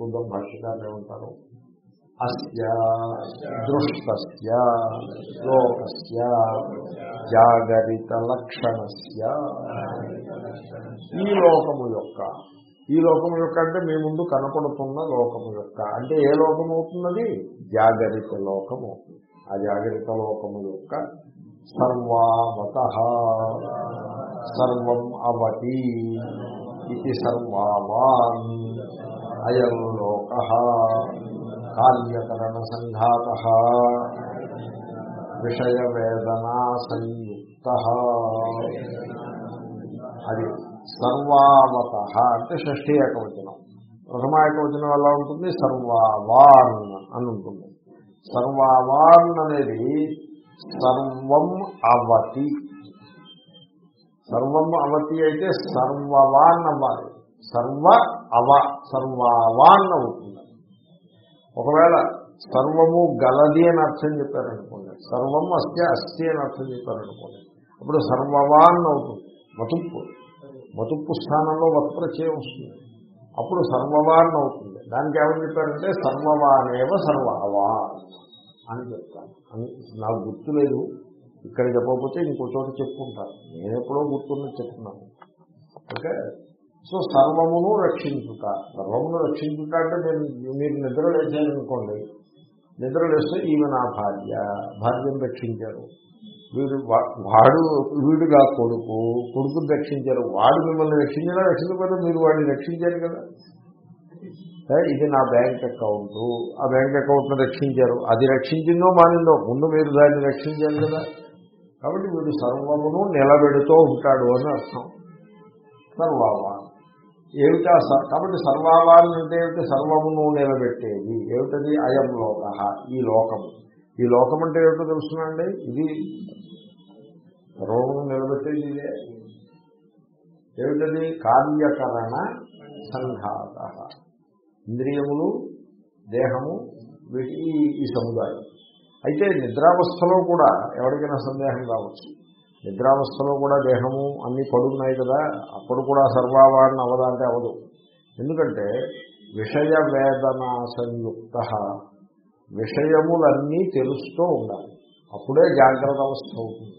చూద్దాం భాష్యకారులు ఏమంటారు అస్య దృష్టస్య లోకస్య జాగరిత లక్షణస్య ఈ లోకము యొక్క ఈ లోకము యొక్క అంటే మీ ముందు కనపడుతున్న లోకము యొక్క అంటే ఏ లోకం అవుతున్నది జాగరిత లోకం అవుతుంది ఆ జాగరిత లోకము యొక్క సర్వావత సర్వం అవతి ఇది సర్వావాన్ అయం లోక కార్యకరణ సంఘాత విషయ వేదనా సంయుక్త అది సర్వావత అంటే షష్ఠీ ఏకవచనం ప్రథమ ఏకవచనం ఎలా ఉంటుంది సర్వావాన్ అని ఉంటుంది సర్వావాన్ అనేది సర్వం అవతి సర్వం అవతి అయితే సర్వవాన్ అవ్వాలి సర్వ అవ సర్వావాన్ అవుతుంది ఒకవేళ సర్వము గలది అని అర్థం చెప్పారనుకోండి సర్వం అస్తి అస్థి అని అర్థం చెప్పారనుకోండి అప్పుడు సర్వవాన్ అవుతుంది మతుప్పు మతుప్పు స్థానంలో వత్ప్రచయం వస్తుంది అప్పుడు సర్వవాన్ అవుతుంది దానికి ఏమని చెప్పారంటే సర్వవానేవ సర్వవా అని చెప్తాను అని నాకు గుర్తులేదు ఇక్కడ చెప్పకపోతే ఇంకో చోట చెప్పుకుంటాను నేను ఎప్పుడో గుర్తున్నది చెప్తున్నాను ఓకే సో సర్వమును రక్షించుట సర్వమును రక్షించుట అంటే నేను మీరు నిద్ర లేచారనుకోండి నిద్ర లేస్తే ఈమె నా భార్య భార్యను రక్షించారు వీడు వా- వాడు వీడుగా కొడుకు కొడుకుని రక్షించారు వాడు మిమ్మల్ని రక్షించినా రక్షించకపోతే మీరు వాడిని రక్షించారు కదా ఏ, ఇది నా బ్యాంక్ అకౌంట్ ఆ బ్యాంక్ అకౌంట్ను రక్షించారు అది రక్షించిందో మానిందో ముందు మీరు దాన్ని రక్షించారు కదా కాబట్టి వీడు సర్వమును నిలబెడుతూ ఉంటాడు అని అర్థం సర్వావా ఏమిటా స- కాబట్టి సర్వావాన్ని అంటే ఏమిటి సర్వమును నిలబెట్టేది ఏమిటది అయం లోక ఈ లోకము ఈ లోకం అంటే ఏమిటో తెలుసునండి ఇది సర్వమును నిలబెట్టేది ఇదే ఏమిటది కార్యకరణ సంఘాత ఇంద్రియములు దేహము వీటి ఈ- ఈ సముదాయం అయితే నిద్రావస్థలో కూడా ఎవరికైనా సందేహం రావచ్చు నిద్రావస్థలో కూడా దేహము అన్ని పడున్నాయి కదా అప్పుడు కూడా సర్వావారణ అవదా అంటే అవదు ఎందుకంటే విషయ వేదన సంయుక్త విషయములన్నీ తెలుస్తూ ఉండాలి అప్పుడే జాగ్రత్త అవస్థ అవుతుంది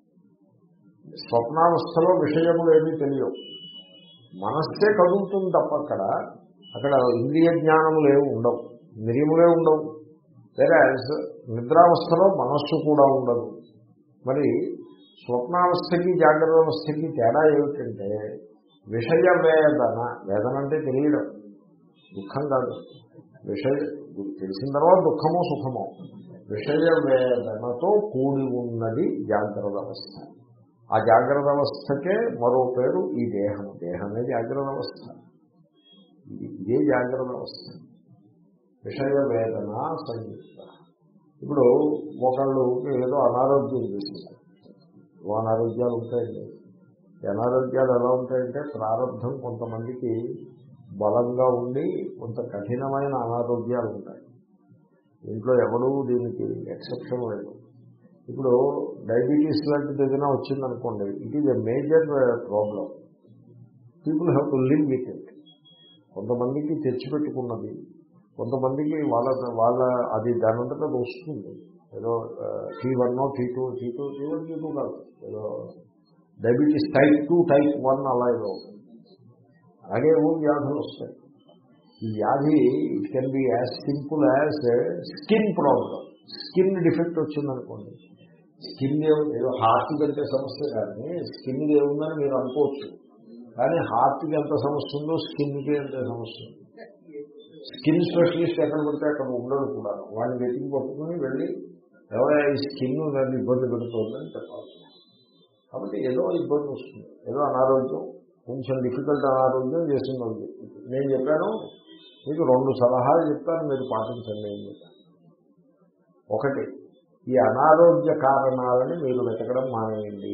స్వప్నావస్థలో విషయములు ఏమీ తెలియవు మనస్సే కదులుతుంది తప్ప అక్కడ అక్కడ ఇంద్రియ జ్ఞానములు ఏమి ఉండవు ఇంద్రియములే ఉండవు వేరే నిద్రావస్థలో మనస్సు కూడా ఉండదు మరి స్వప్నావస్థకి జాగ్రత్త అవస్థకి తేడా ఏమిటంటే విషయ వేదన వేదన అంటే తెలియడం దుఃఖం కాదు విషయ తెలిసిన తర్వాత దుఃఖమో సుఖమో విషయ వేదనతో కూడి ఉన్నది జాగ్రత్త అవస్థ ఆ జాగ్రత్త అవస్థకే మరో పేరు ఈ దేహం దేహమే జాగ్రత్త అవస్థ ఇది- ఇదే జాగ్రత్త అవస్థ విషయ వేదన సంయుక్త ఇప్పుడు ఒకళ్ళు ఏదో అనారోగ్యం చేసింది ఓ అనారోగ్యాలు ఉంటాయండి ఈ అనారోగ్యాలు ఎలా ఉంటాయంటే ప్రారంభం కొంతమందికి బలంగా ఉండి కొంత కఠినమైన అనారోగ్యాలు ఉంటాయి ఇంట్లో ఎవడూ దీనికి ఎక్సెప్షన్ లేదు ఇప్పుడు డయాబెటీస్ లాంటిది ఏదైనా వచ్చిందనుకోండి it is a major problem people have to live with it కొంతమందికి తెచ్చిపెట్టుకున్నది కొంతమందికి వాళ్ళ వాళ్ళ అది దానంతట అది వస్తుంది ఏదో T one T two T two T one T two కాదు ఏదో diabetes type two type one అలా ఏదో ఉంటుంది అలాగే ఏవో వ్యాధులు వస్తాయి ఈ వ్యాధి it can be as simple as skin problem skin defect వచ్చిందనుకోండి స్కిన్ ఏదో హార్ట్ కంటే సమస్య కానీ స్కిన్ ఏముందని మీరు అనుకోవచ్చు కానీ హార్ట్కి ఎంత సమస్య ఉందో స్కిన్కి ఎంత సమస్య ఉంది స్కిన్ స్పెషలిస్ట్ ఎక్కడ పడితే అక్కడ ఉండడు కూడా వాడిని వెతికి పట్టుకుని వెళ్ళి ఎవరైనా ఈ స్కిన్ నన్ను ఇబ్బంది పెడుతుందని చెప్పాలి కాబట్టి ఏదో ఇబ్బంది వస్తుంది ఏదో అనారోగ్యం కొంచెం డిఫికల్ట్ అనారోగ్యం చేసింది ఉంది నేను చెప్పాను మీకు రెండు సలహాలు చెప్తాను మీరు పాటించండి ఏం చెప్పాను ఒకటి ఈ అనారోగ్య కారణాలని మీరు వెతకడం మానేయండి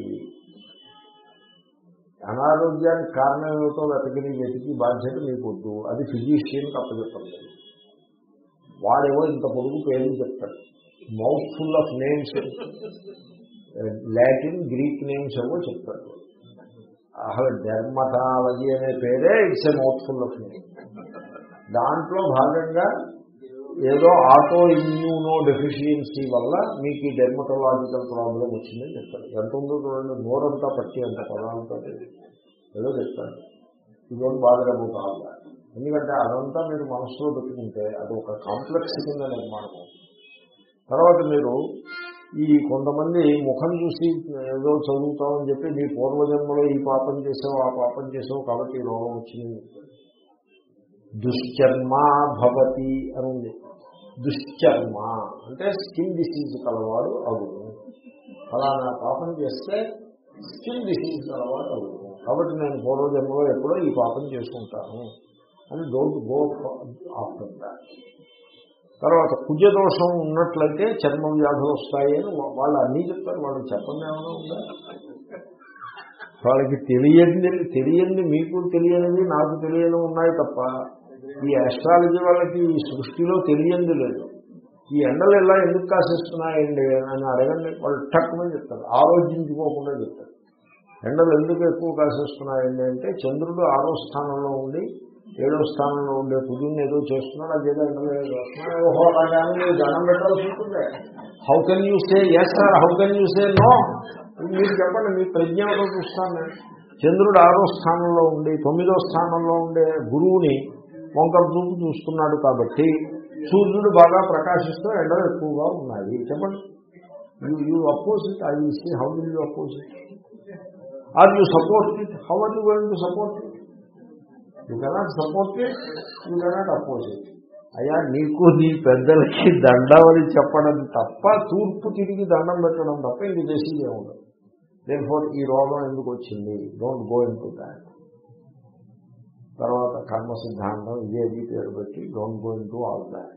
అనారోగ్యానికి కారణం ఏమిటో వెతకిని వెతికి బాధ్యత మీకు వద్దు అది ఫిజిషియన్కి అప్పచెప్పండి వాడేవో ఇంత పొడుగు పేర్లు చెప్తాడు mouth full of names Latin Greek names ఏవో చెప్తాడు అసలు డెర్మటాలజీ అనే పేరే it's a mouth full of name దాంట్లో భాగంగా ఏదో ఆటో ఇమ్యూనో డెఫిషియన్సీ వల్ల మీకు ఈ డెర్మటలాజికల్ ప్రాబ్లం వచ్చిందని చెప్తారు ఎంత ఉందో చూడండి నోరంతా పట్టి అంత పదాలతో ఏదో చెప్తారు ఇదొక బాధరబు కావాలి ఎందుకంటే అదంతా మీరు మనసులో పెట్టుకుంటే అది ఒక కాంప్లెక్స్ కింద నిర్మాణం తర్వాత మీరు ఈ కొంతమంది ముఖం చూసి ఏదో చదువుతామని చెప్పి నీ పూర్వజన్మలో ఈ పాపం చేసావు ఆ పాపం చేసావు కాబట్టి ఈ రోగం వచ్చింది దుశ్చర్మ భవతి అని ఉంది దుశ్చర్మ అంటే స్కిన్ డిసీజ్ కలవాడు అవును ఫలానా పాపం చేస్తే స్కిన్ డిసీజ్ కలవాడు అవును కాబట్టి నేను పూర్వజన్మలో ఎప్పుడో ఈ పాపం చేసుకుంటాను అని డోంట్ గో ఆఫ్టర్ దాట్ తర్వాత కుజదోషం ఉన్నట్లయితే చర్మ వ్యాధులు వస్తాయి అని వాళ్ళు అన్నీ చెప్తారు వాళ్ళు చెప్పండి ఏమైనా ఉందా వాళ్ళకి తెలియని తెలియంది మీకు తెలియనిది నాకు తెలియని ఉన్నాయి తప్ప ఈ ఆస్ట్రాలజీ వాళ్ళకి ఈ సృష్టిలో తెలియంది లేదు ఈ ఎండలు ఎలా ఎందుకు కాసేస్తున్నాయండి అని అడగండి వాళ్ళు టక్కుమని చెప్తారు ఆలోచించుకోకుండా చెప్తారు ఎండలు ఎందుకు ఎక్కువ కాసేస్తున్నాయండి అంటే చంద్రుడు ఆరో స్థానంలో ఉండి ఏడో స్థానంలో ఉండే కుదురుని ఏదో చేస్తున్నాడు అది ఏదో ఎండలు ఏదో చేస్తున్నాడు ఓహో అలాగే మీరు దండం పెట్టాల్సి ఉంటుంది how can you say yes sir how can you say no మీరు చెప్పండి మీ ప్రజ్ఞలో చూస్తాను నేను చంద్రుడు ఆరో స్థానంలో ఉండి తొమ్మిదో స్థానంలో ఉండే గురువుని వంకర చూపు చూస్తున్నాడు కాబట్టి సూర్యుడు బాగా ప్రకాశిస్తూ ఎండలు ఎక్కువగా ఉన్నాయి చెప్పండి you you oppose it I see how will you oppose it are you support it how are you going to support it you cannot support it you cannot oppose it అయ్యా నీకు నీ పెద్దలకి దండవని చెప్పడం తప్ప తూర్పు తిరిగి దండం పెట్టడం తప్ప ఇది చేసేది ఏముండదు దేని ఫోర్ ఈ రోగం ఎందుకు వచ్చింది don't go in to that తర్వాత కర్మ సిద్ధాంతం ఇదేది పేరు పెట్టి don't go in to all that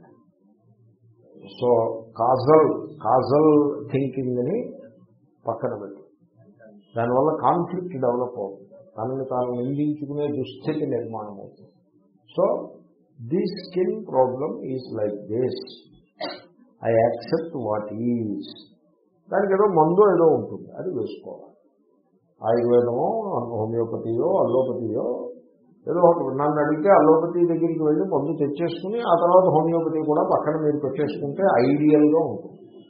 so causal causal థింకింగ్ని పక్కన పెట్టి దానివల్ల కాన్ఫ్లిక్ట్ డెవలప్ అవుతుంది తనని తాను నిందించుకునే దుస్థితి నిర్మాణం అవుతుంది so the skin problem is like this I accept what is దానికి ఏదో మందు ఏదో ఉంటుంది అది వేసుకోవాలి ఆయుర్వేదమో హోమియోపతియో అల్లోపతియో ఏదో ఒకటి నన్ను అడిగితే అల్లోపతి దగ్గరికి వెళ్ళి మందు తెచ్చేసుకుని ఆ తర్వాత హోమియోపతి కూడా పక్కన మీరు పెట్టేసుకుంటే ఐడియల్గా ఉంటుంది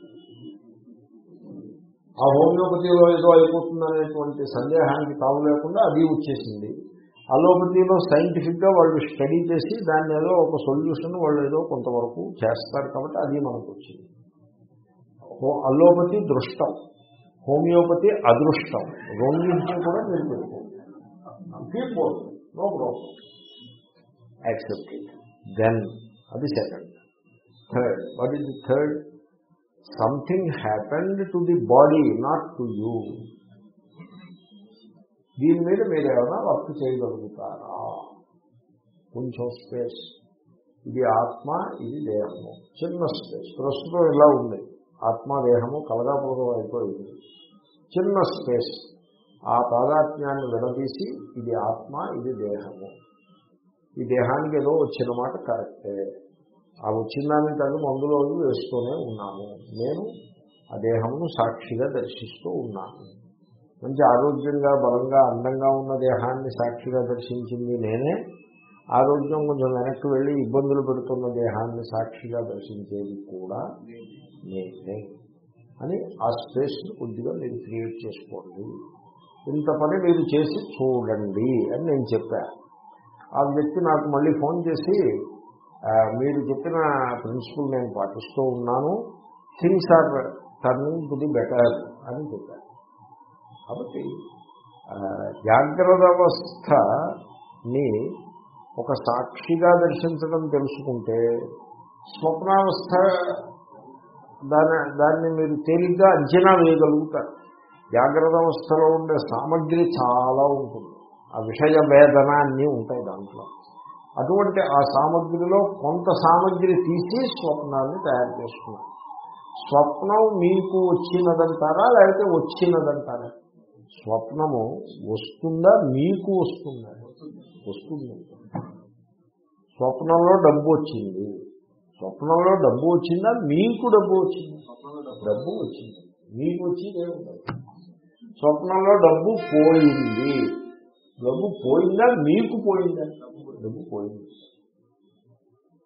ఆ హోమియోపతిలో ఏదో అయిపోతుందనేటువంటి సందేహానికి తావు లేకుండా అది వచ్చేసింది అలోపతిలో సైంటిఫిక్గా వాళ్ళు స్టడీ చేసి దాన్ని ఏదో ఒక సొల్యూషన్ వాళ్ళు ఏదో కొంతవరకు చేస్తారు కాబట్టి అది మనకు వచ్చింది అలోపతి దృష్టం హోమియోపతి అదృష్టం రెండింటిని కూడా మీరు పెట్టుకోండి no problem accept it then అది second third what is the third something happened to the body not to you దీని మీద మీరు ఏమైనా వర్క్ చేయగలుగుతారా కొంచెం స్పేస్ ఇది ఆత్మ ఇది దేహము చిన్న స్పేస్ ప్రస్తుతం ఇలా ఉంది ఆత్మ దేహము కలగాపూర్వం అయిపోయింది చిన్న స్పేస్ ఆ తాదాత్మ్యాన్ని విడదీసి ఇది ఆత్మ ఇది దేహము ఈ దేహానికి ఏదో వచ్చిన మాట కరెక్టే ఆ వచ్చిన దానికి తగ్గ మందులో వేస్తూనే ఉన్నాను నేను ఆ దేహమును సాక్షిగా దర్శిస్తూ ఉన్నాను మంచి ఆరోగ్యంగా బలంగా అందంగా ఉన్న దేహాన్ని సాక్షిగా దర్శించింది నేనే ఆరోగ్యం కొంచెం వెనక్కి వెళ్ళి ఇబ్బందులు పెడుతున్న దేహాన్ని సాక్షిగా దర్శించేది కూడా నేనే అని ఆ స్పేస్ని కొద్దిగా మీరు క్రియేట్ చేసుకోండి ఇంత పని మీరు చేసి చూడండి అని నేను చెప్పాను ఆ వ్యక్తి నాకు మళ్ళీ ఫోన్ చేసి మీరు చెప్పిన ప్రిన్సిపల్ నేను పాటిస్తూ ఉన్నాను things are turning to the better అని చెప్పాను కాబట్టి జాగ్రత్త అవస్థని ఒక సాక్షిగా దర్శించడం తెలుసుకుంటే స్వప్నావస్థ దాని దాన్ని మీరు తేలిగ్గా అంచనా వేయగలుగుతారు జాగ్రత్త అవస్థలో ఉండే సామగ్రి చాలా ఉంటుంది ఆ విషయ వేదన అన్నీ ఉంటాయి దాంట్లో అటువంటి ఆ సామగ్రిలో కొంత సామగ్రి తీసి స్వప్నాన్ని తయారు చేసుకున్నారు స్వప్నం మీకు వచ్చినదంటారా లేకపోతే వచ్చినదంటారా స్వప్నము వస్తుందా మీకు వస్తుందా వస్తుంది స్వప్నంలో డబ్బు వచ్చింది స్వప్నంలో డబ్బు వచ్చిందా మీకు డబ్బు వచ్చింది డబ్బు వచ్చింది మీకు వచ్చింది ఏముండదు స్వప్నంలో డబ్బు పోయింది డబ్బు పోయిందా మీకు పోయిందా డబ్బు పోయింది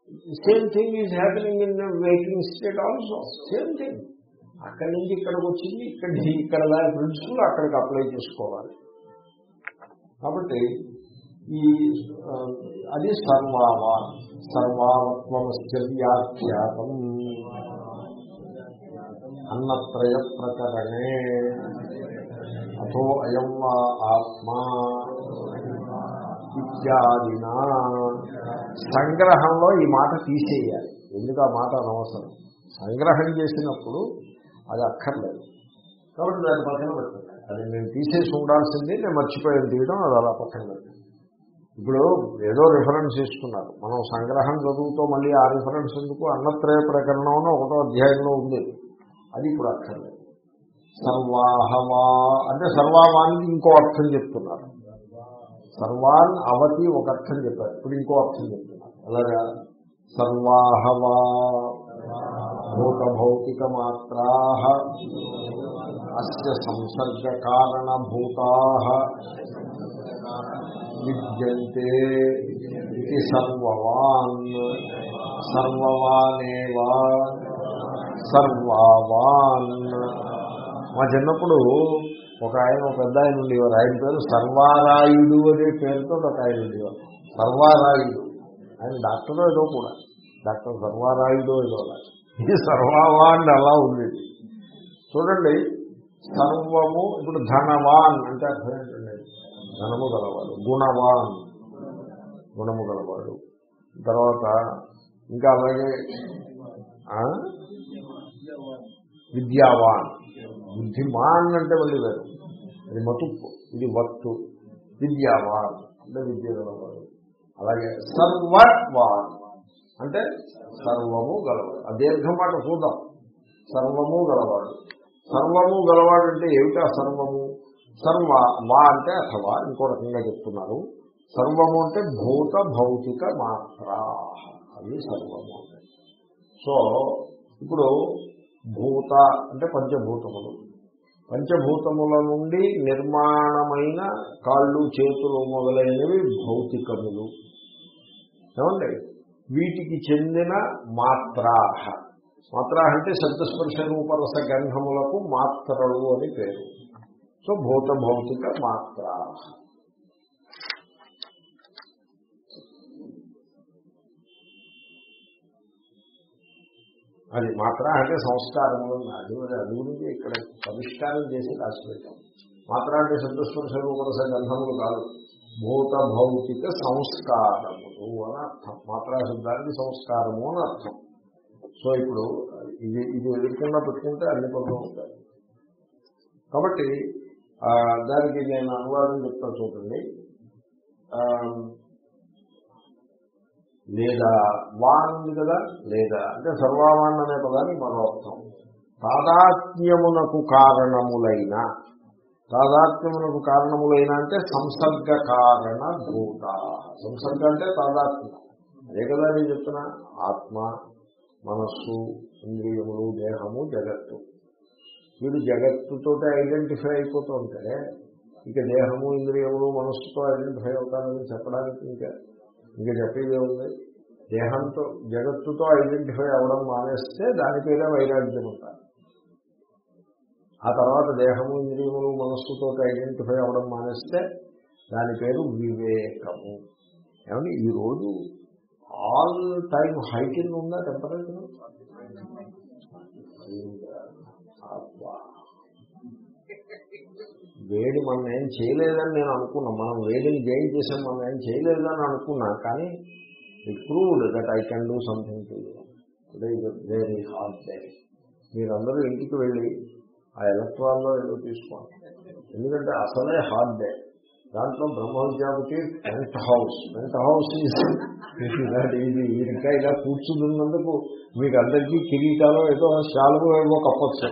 same thing is happening in waking state also same thing అక్కడి నుంచి ఇక్కడికి వచ్చింది ఇక్కడి నుంచి ఇక్కడ ప్రిన్సిపల్ అక్కడికి అప్లై చేసుకోవాలి కాబట్టి ఈ ఆ, అది సర్వావా సర్వావత్వమస్య వ్యాఖ్యాతం అన్నత్రయ ప్రకరణే అథో అయం వా ఆత్మా ఇత్యాదినా సంగ్రహంలో ఈ మాట తీసేయాలి ఎందుకు ఆ మాట అనవసరం సంగ్రహం చేసినప్పుడు అది అక్కర్లేదు కాబట్టి దాన్ని పక్కన పెట్టండి అది నేను తీసేసి ఉండాల్సింది నేను మర్చిపోయాను తీయడం అది అలా పక్కన పెట్టండి ఇప్పుడు ఏదో రిఫరెన్స్ ఇస్తున్నారు మనం సంగ్రహం చదువుతో మళ్ళీ ఆ రిఫరెన్స్ ఎందుకు అన్నత్రయ ప్రకరణం అని ఒకటో అధ్యాయంలో ఉంది అది ఇప్పుడు అక్కర్లేదు సర్వాహవా అంటే సర్వావానికి ఇంకో అర్థం చెప్తున్నారు సర్వాన్ అవతి ఒక అర్థం చెప్పారు ఇప్పుడు ఇంకో అర్థం చెప్తున్నారు అలాగా సర్వాహవా భూత భౌతిక మాత్రా అస్య సంసర్గ కారణభూతా విద్యంతే ఇది సర్వవాన్ సర్వవానేవా సర్వావాన్ మా చిన్నప్పుడు ఒక ఆయన ఒక పెద్ద ఆయన ఉండేవారు ఆయన పేరు సర్వారాయుడు అనే పేరుతో ఒక ఆయన ఉండేవారు సర్వారాయుడు ఆయన డాక్టర్ ఏదో కూడా డాక్టర్ సర్వారాయుడు ఏదో అలా. ఇది సర్వవాన్ అలా ఉంది చూడండి సర్వము ఇప్పుడు ధనవాన్ అంటే అర్థం ఏంటండి ధనము గలవాడు గుణవాన్ గుణము గలవాడు తర్వాత ఇంకా అలాగే ఆ? విద్యావాన్ బుద్ధిమాన్ అంటే మళ్ళీ వేరు అది మతుప్పు ఇది వత్తు విద్యావాన్ అంటే విద్య గలవాడు అలాగే సర్వవాన్ అంటే సర్వము గలవాడు ఆ దీర్ఘం మాట చూద్దాం సర్వము గలవాడు సర్వము గలవాడు అంటే ఏమిటా సర్వము సర్వ వా అంటే అథవా ఇంకో రకంగా చెప్తున్నారు సర్వము అంటే భూత భౌతిక మాత్రా అది సర్వము అంటే సో ఇప్పుడు భూత అంటే పంచభూతములు పంచభూతముల నుండి నిర్మాణమైన కాళ్ళు చేతులు మొదలైనవి భౌతికములు ఏమండి వీటికి చెందిన మాత్రాహ మాత్రా అంటే శబ్దస్పర్శ రూపరస గంధములకు మాత్రలు అని పేరు సో భూత భౌతిక మాత్రా అది మాత్ర అంటే సంస్కారములు అది అది గురించి ఇక్కడ పరిష్కారం చేసి రాసి పెట్టాం మాత్ర అంటే శబ్దస్పర్శ రూపరస గంధములు కాదు భూత భౌతిక సంస్కారములు అని అర్థం మాత్రా శబ్దానికి సంస్కారము అని అర్థం సో ఇప్పుడు ఇది ఇది ఎదుర్కొండా పెట్టుకుంటే అన్ని పనులు ఉంటాయి కాబట్టి ఆ, దానికి నేను అనువాదం చెప్తా చూడండి ఆ, లేదా వాన్ ఉంది కదా లేదా అంటే సర్వవాన్ అనే పదానికి మరో అర్థం తాదాత్మ్యమునకు కారణములైన తాదాత్మ్యమునకు కారణములైన అంటే సంసర్గ కారణ భూత సంసర్గ అంటే తాదాత్మ్యం అదే కదా నేను చెప్తున్నా ఆత్మ మనస్సు ఇంద్రియములు దేహము జగత్తు వీడు జగత్తుతో ఐడెంటిఫై అయిపోతూ ఉంటే ఇక దేహము ఇంద్రియములు మనస్సుతో ఐడెంటిఫై అవుతానని చెప్పడానికి ఇంకా ఇంకా చెప్పేది ఉంది దేహంతో జగత్తుతో ఐడెంటిఫై అవ్వడం మానేస్తే దాని పేరే వైరాగ్యం ఉంటారు ఆ తర్వాత దేహము ఇంద్రియములు మనస్సుతో ఐడెంటిఫై అవ్వడం మానేస్తే దాని పేరు వివేకము ఏమంటే ఈరోజు ఆల్ టైమ్ హై కింద ఉందా టెంపరేచర్ అబ్బా. వేడి మనం ఏం చేయలేదని నేను అనుకున్నా మనం వేడిని గెయిన్ చేసాం మనం ఏం చేయలేదని అనుకున్నా కానీ it proved that I can do something to today is very hard day మీరందరూ ఇంటికి వెళ్ళి ఆ ఎలక్ట్రాన్లో ఏదో తీసుకోండి ఎందుకంటే అసలే హార్డ్ డే దాంట్లో బ్రహ్మ విద్యాపతి పెంట్ హౌస్ పెంట్ హౌస్ ఇది ఇంకా ఇలా కూర్చున్నందుకు మీకు అందరికీ కిరీటాలో ఏదో శాలువు ఏవో కప్పచ్చు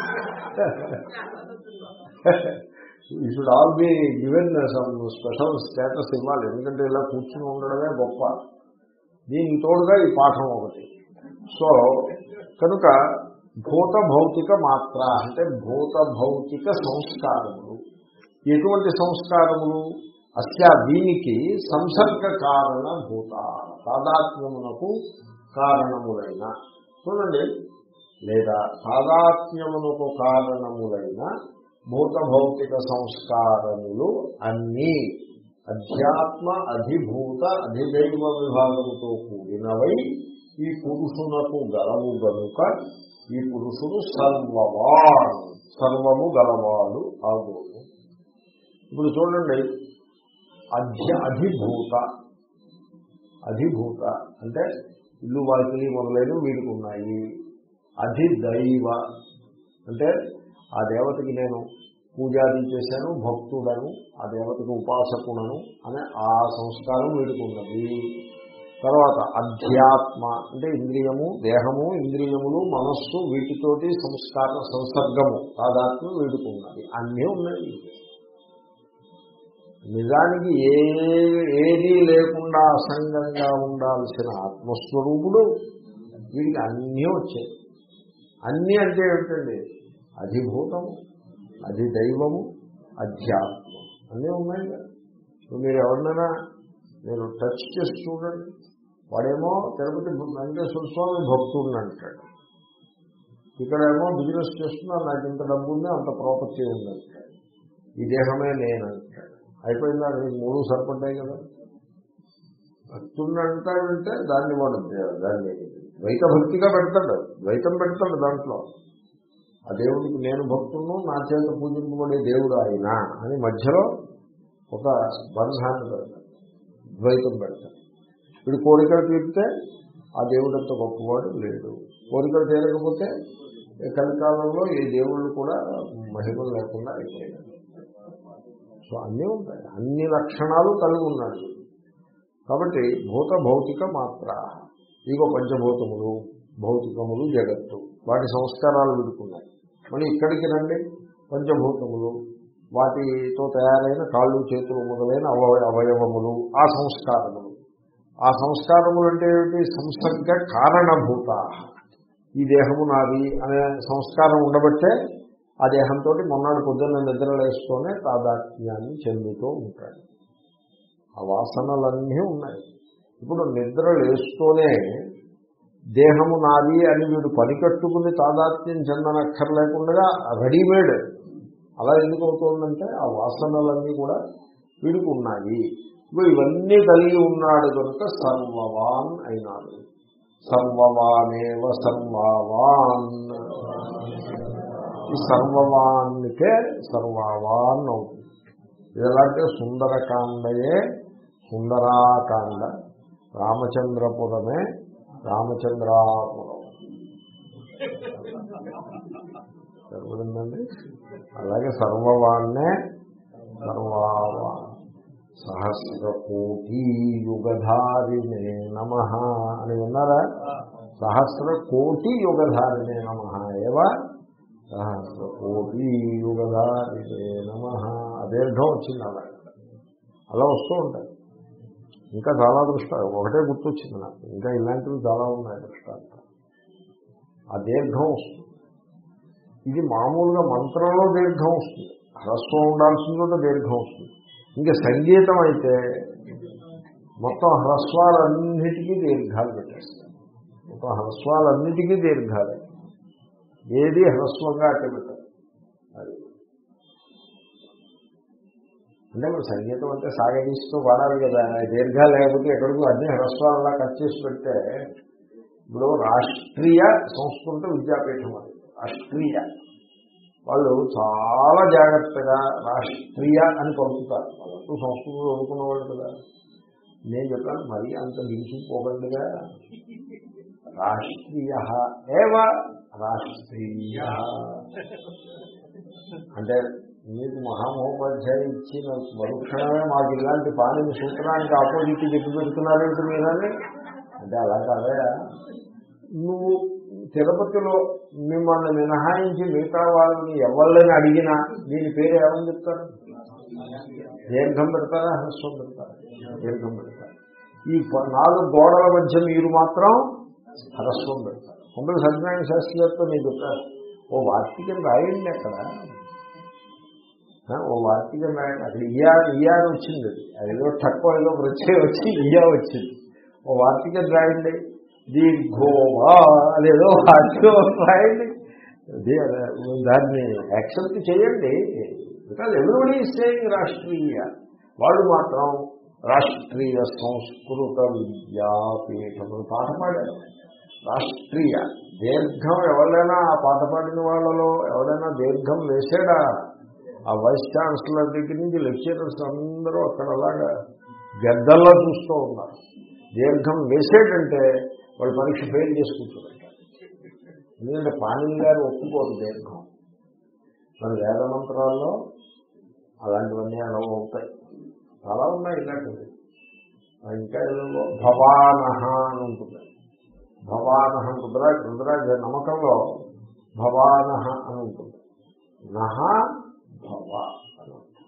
you should all be given some special status ఇవ్వాలి ఎందుకంటే ఇలా కూర్చుని ఉండడమే గొప్ప దీనికి తోడుగా ఈ పాఠం ఒకటి సో కనుక భూత భౌతిక మాత్ర అంటే భూత భౌతిక సంస్కారములు ఎటువంటి సంస్కారములు అస్య దీనికి సంసర్గ కారణభూత తాదాత్మ్యమునకు కారణములైన చూడండి లేదా తాదాత్మ్యమునకు కారణములైన భూత భౌతిక సంస్కారములు అన్నీ అధ్యాత్మ అధిభూత అధిదైవ విభాగముతో కూడినవై ఈ పురుషునకు గలవు గనుక ఈ పురుషుడు సర్వవాన్ సర్వము గలవాడు ఆగోడు ఇప్పుడు చూడండి అధ్య అధిభూత అధిభూత అంటే ఇల్లు వాకిలి మొదలైనవి వీడికి ఉన్నాయి అధిదైవ అంటే ఆ దేవతకి నేను పూజాది చేశాను భక్తుడను ఆ దేవతకు ఉపాసకుడను అనే ఆ సంస్కారం వీడికి ఉన్నది తర్వాత అధ్యాత్మ అంటే ఇంద్రియము దేహము ఇంద్రియములు మనస్సు వీటితోటి సంస్కార సంసర్గము తాదాత్మ్యం వీడికి ఉన్నది అన్నీ ఉన్నాయి నిజానికి ఏ ఏదీ లేకుండా అసంగంగా ఉండాల్సిన ఆత్మస్వరూపుడు వీడికి అన్నీ వచ్చాయి అన్నీ అంటే ఏమిటండి అధిభూతము అధిదైవము అధ్యాత్మం అన్నీ ఉన్నాయి కదా ఇప్పుడు మీరు ఎవరినైనా మీరు టచ్ చేసి చూడండి వాడేమో తిరుపతి వెంకటేశ్వర స్వామి భక్తుడిని అంటాడు ఇక్కడేమో బిజినెస్ చేస్తున్నా నాకు ఇంత డబ్బు ఉంది అంత ప్రాపర్టీ ఉంది అంటాడు ఈ దేహమే నేను అంటాడు అయిపోయిందా మీకు మూడు సరిపడ్డాయి కదా భక్తుడిని అంటాడంటే దాన్ని వాడు దాన్ని ద్వైత భక్తిగా పెడతాడు ద్వైతం పెడతాడు దాంట్లో ఆ దేవుడికి నేను భక్తును నా చేత పూజింపబడే దేవుడు ఆయన అని మధ్యలో ఒక బంధాన్ని పెడతాడు ద్వైతం పెడతాడు వీడు కోరికలు తీరితే ఆ దేవుడంత గొప్పవాడు లేడు కోరికలు తీరకపోతే కలికాలంలో ఈ దేవుళ్ళు కూడా మహిమలు లేకుండా అయిపోయాడు సో అన్నీ ఉంటాయి అన్ని లక్షణాలు కలిగి ఉన్నాడు కాబట్టి భూత భౌతిక మాత్ర ఇగో పంచభూతములు భౌతికములు జగత్తు వాటి సంస్కారాలు విడుకున్నాయి మళ్ళీ ఇక్కడికి రండి పంచభూతములు వాటితో తయారైన కాళ్ళు చేతులు మొదలైన అవయ అవయవములు ఆ సంస్కారములు ఆ సంస్కారములు అంటే ఏమిటి సంసర్గ కారణభూత ఈ దేహము నాది అనే సంస్కారం ఉండబట్టే ఆ దేహంతో మొన్నటి పొద్దున్న నిద్రలేస్తూనే తాదాత్మ్యాన్ని చెందుతూ ఉంటాడు ఆ వాసనలన్నీ ఉన్నాయి ఇప్పుడు నిద్ర లేస్తూనే దేహము నాది అని వీడు పనికట్టుకుని తాదాత్మ్యం చెందనక్కర్లేకుండా రెడీమేడ్ అలా ఎందుకు అవుతుందంటే ఆ వాసనలన్నీ కూడా వీడికి ఉన్నాయి ఇప్పుడు ఇవన్నీ కలిగి ఉన్నాడు కనుక సర్వవాన్ అయినాడు సర్వవానేవ సర్వవాన్ ఈ సర్వవాన్నికే సర్వవాన్ అవుతుంది ఇది ఎలాంటి సుందరకాండయే సుందరాకాండ రామచంద్రపురమే రామచంద్రాపురం సరిపడిందండి అలాగే సర్వవాన్నే సర్వావాన్ సహస్ర కోటి యుగధారిణే నమ అని విన్నారా సహస్ర కోటి యుగధారిణే నమ ఏవ సహస్ర కోటి యుగధారిణే నమ అదీర్ఘం వచ్చింది అలా అలా వస్తూ ఉంటాయి ఇంకా చాలా దృష్ట ఒకటే గుర్తొచ్చింది నాకు ఇంకా ఇలాంటివి చాలా ఉన్నాయి దృష్టాంతం ఆ దీర్ఘం వస్తుంది ఇది మామూలుగా మంత్రంలో దీర్ఘం వస్తుంది హ్రస్వం ఉండాల్సింది కూడా దీర్ఘం వస్తుంది ఇంకా సంగీతం అయితే మొత్తం హ్రస్వాలన్నిటికీ దీర్ఘాలు పెట్టేస్తారు మొత్తం హ్రస్వాలన్నిటికీ దీర్ఘాలే ఏది హ్రస్వంగా అట్టబెట్టారు అది అంటే మరి సంగీతం అంటే సాగదీస్తూ పాడాలి కదా దీర్ఘాలు లేకపోతే ఎక్కడికి అన్ని హ్రస్వాలలా కట్ చేసి పెడితే ఇప్పుడు రాష్ట్రీయ సంస్కృత విద్యాపీఠం అది రాష్ట్రీయ వాళ్ళు చాలా జాగ్రత్తగా రాష్ట్రీయ అని పలుకుతారు వాళ్ళంటూ సంస్కృతం చదువుకున్న వాళ్ళు కదా నేను చెప్పాను మరీ అంత దిగిసిపోకండిగా రాష్ట్రీయ ఏవ రాష్ట్రీయ అంటే మీకు మహామహోపాధ్యాయ ఇచ్చిన మరుక్షణమే మాకు ఇలాంటి పానిని సూత్రానికి ఆపోజిట్ చెప్పి పెడుతున్నారేంటి మీరని అంటే అలా కాదా నువ్వు తిరుపతిలో మిమ్మల్ని మినహాయించి మిగతా వాళ్ళని ఎవరిని అడిగినా దీని పేరు ఏమని చెప్తారు దీర్ఘం పెడతారా హ్రస్వం పెడతారా దీర్ఘం పెడతారు ఈ ప- నాలుగు గోడల మధ్య మీరు మాత్రం హ్రస్వం పెడతారు కొందరు సత్యనారాయణ శాస్త్రి గారితో నేను చెప్పారు ఓ వార్తికం రాయండి అక్కడ ఆ, ఓ వార్తిక నాయకుడు అక్కడ ఇయా ఇయా అని వచ్చింది అది అదేదో తక్కువ ఏదో ప్రత్యేక వచ్చి ఇయా వచ్చింది ఓ వార్తిక రాయండి దీర్ఘోవా అదేదో వార్తిక రాయండి అది అదే, దాన్ని యాక్సెప్ట్ చేయండి బికాజ్ ఎవ్రీబడి సేయింగ్ రాష్ట్రీయ వాళ్ళు మాత్రం రాష్ట్రీయ సంస్కృత విద్యాపీఠం అని పాట పాడారు రాష్ట్రీయ దీర్ఘం ఎవరైనా ఆ పాట పాడిన వాళ్ళలో ఎవరైనా దీర్ఘం వేసాడా ఆ వైస్ ఛాన్సలర్ దగ్గర నుంచి లెక్చరర్స్ అందరూ అక్కడ అలాగా గద్దల్లో చూస్తూ ఉన్నారు దీర్ఘం వేసేటంటే వాళ్ళు పరీక్ష ఫెయిల్ చేసుకుంటున్నారు ఎందుకంటే పాణిని గారు ఒప్పుకోరు దీర్ఘం మన వేద మంత్రాల్లో అలాంటివన్నీ అలా అవుతాయి చాలా ఉన్నాయి ఇలాంటివి ఆ ఇంకా ఏదో భవానహ అని ఉంటుంది భవానహ రుద్రాజ రుద్రాజ నమ్మకంలో భవానహ అని ఉంటుంది నహ భవ అని ఉంటుంది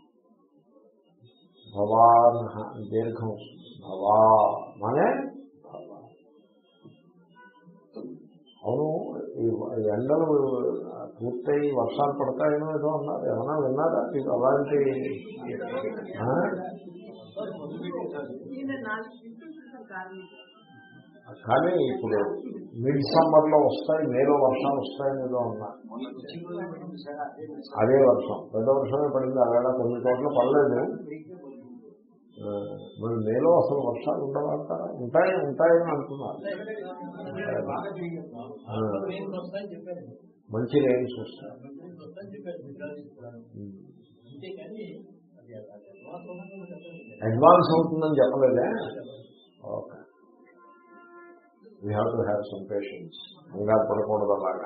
భవానహ అని దీర్ఘం వస్తుంది భవా మనే భవ అవును ఈ ఈ ఎండలు పూర్తయి వర్షాలు పడతాయనో ఏదో అన్నారు ఏమన్నా విన్నారా మీకు అలాంటి ఆ? కానీ ఇప్పుడు మిడ్ సమ్మర్ లో వస్తాయి మేలో వర్షాలు వస్తాయని ఏదో అన్నారు అదే వర్షం పెద్ద వర్షమే పడింది అలా కొన్ని చోట్ల పడలేదు ఆ, మరి మేలో అసలు వర్షాలు ఉండవంటారా ఉంటాయి ఉంటాయని అంటున్నారు ఆ, మంచి రేంజ్ వస్తాయి ఉమ్. అడ్వాన్స్ అవుతుందని చెప్పలేదే okay we have to have some patience కంగారు పడకూడదు అలాగా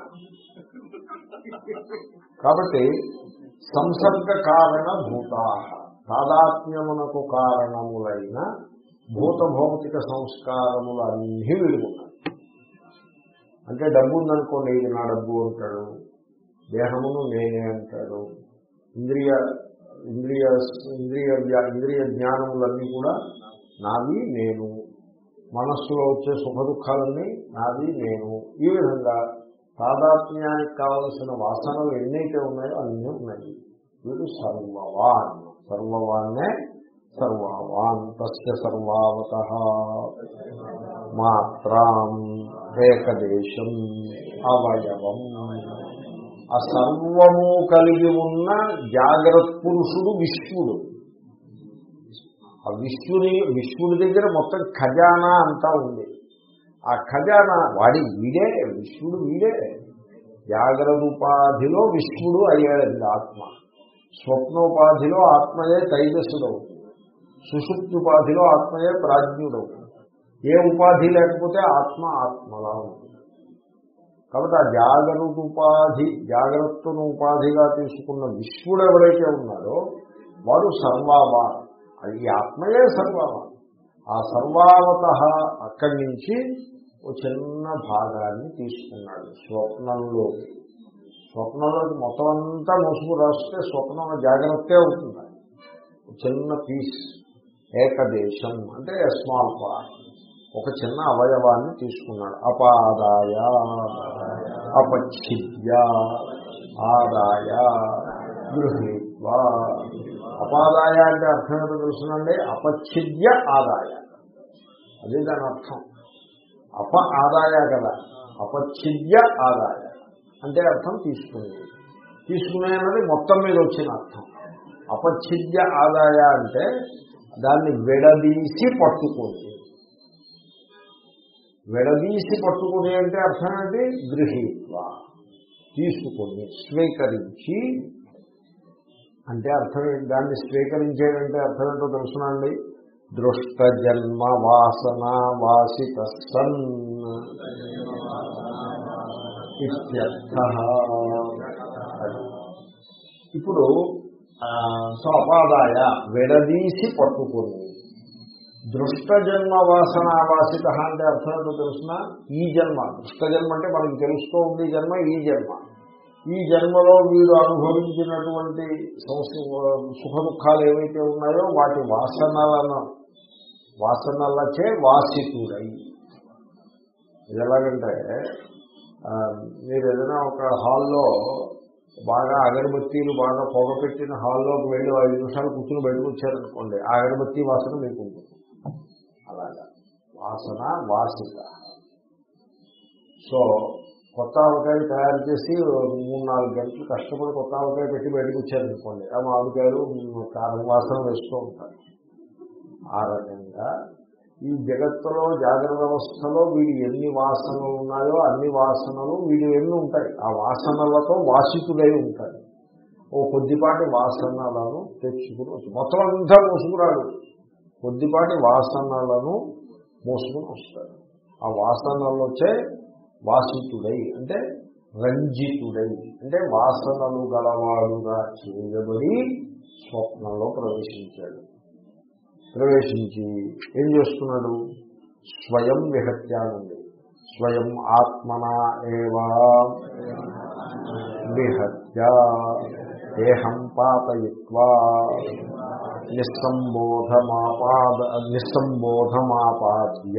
కాబట్టి సంసర్గ కారణ భూతా తాదాత్మ్యమునకు కారణములైన భూత భౌతిక సంస్కారములు అన్నీ విడుకున్నాయి అంటే డబ్బు ఉందనుకోండి ఇది నా డబ్బు అంటాడు దేహమును నేనే అంటాడు ఇంద్రియ ఇంద్రియ ఇంద్రియ జ్ఞా- ఇంద్రియ జ్ఞానములన్నీ కూడా నావి నేను మనస్సులో వచ్చే సుఖ దుఃఖాలన్నీ నాది నేను ఈ విధంగా తాదాత్మ్యానికి కావలసిన వాసనలు ఎన్నైతే ఉన్నాయో అన్నీ ఉన్నాయి వీడు సర్వవాన్ సర్వవాన్నే సర్వవాన్ తస్య సర్వావత మాత్రాం ఏకదేశం అవయవం ఆ సర్వము కలిగి ఉన్న జాగ్రత్త పురుషుడు విశ్వుడు ఆ విశ్వని విశ్వుడి దగ్గర మొత్తం ఖజానా అంతా ఉంది ఆ ఖజానా వాడి వీడే విశ్వుడు వీడే జాగ్రత్త ఉపాధిలో విశ్వుడు అయ్యాడండి ఆత్మ స్వప్నోపాధిలో ఆత్మయే తైజస్సుడు అవుతుంది సుషుప్తి ఉపాధిలో ఆత్మయే ప్రాజ్ఞుడు అవుతుంది ఏ ఉపాధి లేకపోతే ఆత్మ ఆత్మలా ఉంటుంది కాబట్టి ఆ జాగ్రత్త ఉపాధి జాగ్రత్తను ఉపాధిగా తీసుకున్న విశ్వుడు ఎవరైతే ఉన్నాడో వాడు సర్వావాన్ అది ఈ ఆత్మయే సర్వావాన్ ఆ సర్వావత అక్కడి నుంచి ఓ చిన్న భాగాన్ని తీసుకున్నాడు స్వప్నంలో స్వప్నంలోకి మొత్తం అంతా ముసుగు రాస్తే స్వప్నం జాగ్రత్తే అవుతుంది ఒక చిన్న పీస్ ఏకదేశం అంటే స్మాల్ పార్ట్ ఒక చిన్న అవయవాన్ని తీసుకున్నాడు అపాదాయ అపచ్చిద్య ఆదాయ గృహీత్వ అపాదాయ అంటే అర్థం ఏంటో తెలుసునండి అపచ్చిద్య ఆదాయ అదే దాని అర్థం అప ఆదాయ కదా అపచ్చిద్య ఆదాయ అంటే అర్థం తీసుకునేది తీసుకునే అన్నది మొత్తం మీద వచ్చిన అర్థం అపచ్చిద్య ఆదాయ అంటే దాన్ని విడదీసి పట్టుకుంది విడదీసి పట్టుకుని అంటే అర్థం ఏంటి గృహీత్వ తీసుకుని స్వీకరించి అంటే అర్థం ఏంటి? దాన్ని స్వీకరించేదంటే అర్థం ఏంటో తెలుసునండి దృష్ట జన్మ వాసన వాసిత సన్ ఇత్యర్థ అది. ఇప్పుడు ఆ, సో అపాదాయ విడదీసి పట్టుకుని దృష్ట జన్మ వాసన వాసిత అంటే అర్థం ఏంటో తెలుసిన ఈ జన్మ దృష్ట జన్మ అంటే మనకి తెలుస్తూ ఉంది ఈ జన్మ ఈ జన్మ ఈ జన్మలో వీడు అనుభవించినటువంటి సంస్క- సుఖ దుఃఖాలు ఏవైతే ఉన్నాయో వాటి వాసనలను వాసనలచే వాసితుడై ఇది ఎలాగంటే ఆ, మీరు ఏదైనా ఒక హాల్లో బాగా అగరబత్తీలు బాగా పొగ పెట్టిన హాల్లోకి వెళ్ళి ఐదు నిమిషాలు కూర్చుని బయటకు వచ్చారనుకోండి ఆ అగరబత్తి వాసన మీకు ఉంటుంది అలాగా వాసన వాసిత సో కొత్త ఆవకాయ తయారు చేసి మూడు నాలుగు గంటలు కష్టపడి కొత్త ఆవకాయ పెట్టి బయటకు వచ్చారనుకోండి ఆ మామిడికాయలు కారం వాసన వేస్తూ ఉంటారు ఆ రకంగా ఈ జగత్తులో జాగ్రత్త వ్యవస్థలో వీడి ఎన్ని వాసనలు ఉన్నాయో అన్ని వాసనలు వీడి ఎన్ని ఉంటాయి ఆ వాసనలతో వాసితులై ఉంటాయి ఓ కొద్దిపాటి వాసనలను తెచ్చుకుని వచ్చి మొత్తం అంతా మోసుకురాడు కొద్దిపాటి వాసనలను మోసుకుని వస్తాడు ఆ వాసనలు వచ్చే వాసితుడై అంటే రంజితుడై అంటే వాసనలు గలవాడుగా చేయబడి స్వప్నంలో ప్రవేశించాడు ప్రవేశించి ఏం చేస్తున్నాడు స్వయం విహత్యానుంది స్వయం ఆత్మన ఏవా విహత్య దేహం పాతయిత్వా నిస్సంబోధమాపాద నిస్సంబోధమాపాద్య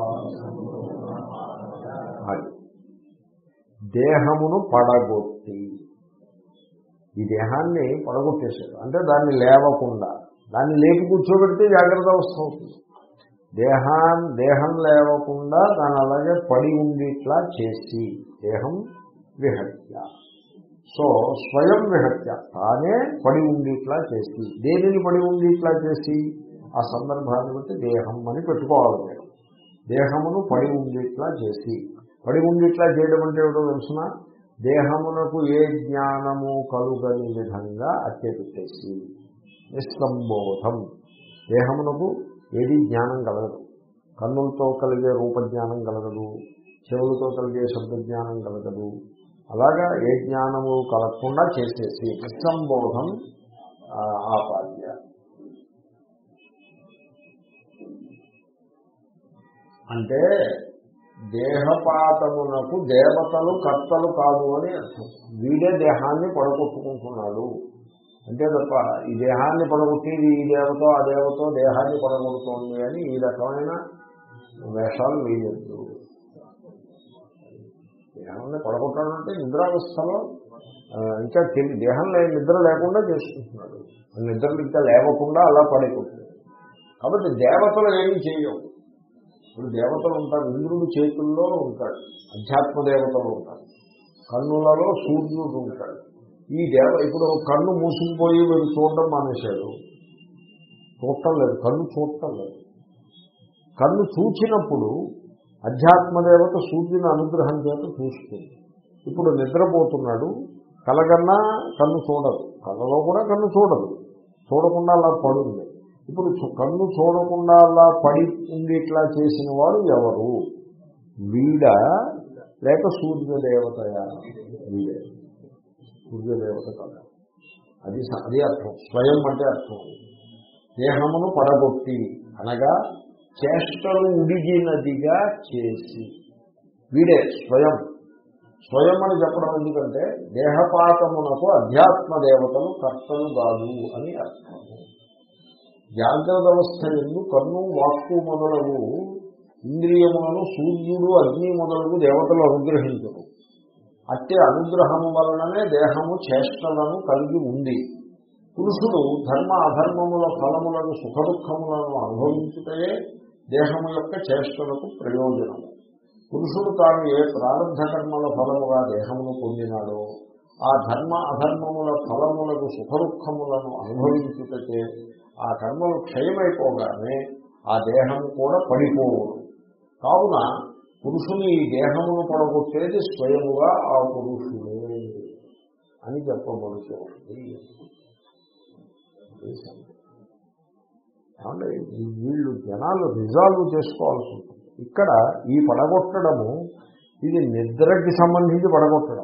అది దేహమును పడగొట్టి ఈ దేహాన్ని పడగొట్టేశాడు అంటే దాన్ని లేవకుండా దాన్ని లేపి కూర్చోబెడితే జాగ్రత్త అవస్థ అవుతుంది దేహాన్ దేహం లేవకుండా దాని అలాగే పడి ఉండేట్లా చేసి దేహం విహత్య సో స్వయం విహత్య తానే పడి ఉండేట్లా చేసి దేనిని పడి ఉండేట్లా చేసి ఆ సందర్భాన్ని బట్టి దేహం అని పెట్టుకోవాలి మీరు దేహమును పడి ఉండేట్లా చేసి పడి ఉండేట్లా చేయడం అంటే ఏమిటో తెలుసిన దేహమునకు ఏ జ్ఞానము కలుగని విధంగా అట్టే పెట్టేసి నిస్సంబోధం దేహమునకు ఏది జ్ఞానం కలగదు కన్నులతో కలిగే రూపజ్ఞానం కలగదు చెవులతో కలిగే శబ్దజ్ఞానం కలగదు అలాగా ఏ జ్ఞానము కలగకుండా చేసేసి నిస్సంబోధం ఆ, ఆపాద్య అంటే దేహపాతమునకు దేవతలు కర్తలు కాదు అని అర్థం వీడే దేహాన్ని పడగొట్టుకుంటున్నాడు అంతే తప్ప ఈ దేహాన్ని పడగొట్టేది ఈ దేవతో ఆ దేవతో దేహాన్ని పడగొడుతోంది అని ఈ రకమైన వేషాలు వేయద్దు దేహాన్ని పడగొట్టడం అంటే నిద్రావస్థలో ఆ, ఇంకా తెలి దేహంలో నిద్ర లేకుండా చేసుకుంటున్నాడు నిద్రలు ఇంకా లేవకుండా అలా పడిపోతుంది కాబట్టి దేవతలు ఏమీ చేయవు ఇప్పుడు దేవతలు ఉంటారు ఇంద్రుడు చేతుల్లో ఉంటాడు అధ్యాత్మ దేవతలు ఉంటారు కన్నులలో సూర్యుడు ఉంటాడు ఈ దేవ ఇప్పుడు కన్ను మూసుకుపోయి వీడు చూడడం మానేశాడు చూడటం లేదు కన్ను చూడటం లేదు కన్ను చూచినప్పుడు అధ్యాత్మ దేవత సూర్యుని అనుగ్రహం చేత చూస్తుంది ఇప్పుడు నిద్రపోతున్నాడు కలగన్నా కన్ను చూడదు కళ్ళలో కూడా కన్ను చూడదు చూడకుండా అలా పడుంది ఇప్పుడు చు- కన్ను చూడకుండా అలా పడి ఉంది ఇట్లా చేసిన వాడు ఎవరు వీడ లేక సూర్యదేవతయా వీడే సూర్యదేవత కాదు అది స- అది అర్థం స్వయం అంటే అర్థం దేహమును పడగొట్టి అనగా చేష్టలు ఉడిగినదిగా చేసి వీడే స్వయం స్వయం అని చెప్పడం ఎందుకంటే దేహపాతమునకు అధ్యాత్మ దేవతలు కర్తలు కాదు అని అర్థం జాగ్రత్త అవస్థ ఎందు కన్ను వాక్కు మొదలగు ఇంద్రియములను సూర్యుడు అగ్ని మొదలగు దేవతలు అనుగ్రహించరు అట్టి అనుగ్రహము వలననే దేహము చేష్టలను కలిగి ఉంది పురుషుడు ధర్మ అధర్మముల ఫలములను సుఖదుఖములను అనుభవించుటయే దేహము యొక్క చేష్టలకు ప్రయోజనము పురుషుడు తాను ఏ ప్రారంభ కర్మల ఫలముగా దేహమును పొందినాడో ఆ ధర్మ అధర్మముల ఫలములకు సుఖదుఖములను అనుభవించుటకే ఆ కర్మలు క్షయమైపోగానే ఆ దేహము కూడా పడిపోవును కావున పురుషుని ఈ దేహమును పడగొట్టేది స్వయముగా ఆ పురుషుడే అని చెప్పబడుతుంది ఏమంటే వీళ్ళు జనాలు రిజాల్వ్ చేసుకోవాల్సి ఉంటుంది ఇక్కడ ఈ పడగొట్టడము ఇది నిద్రకి సంబంధించి పడగొట్టడం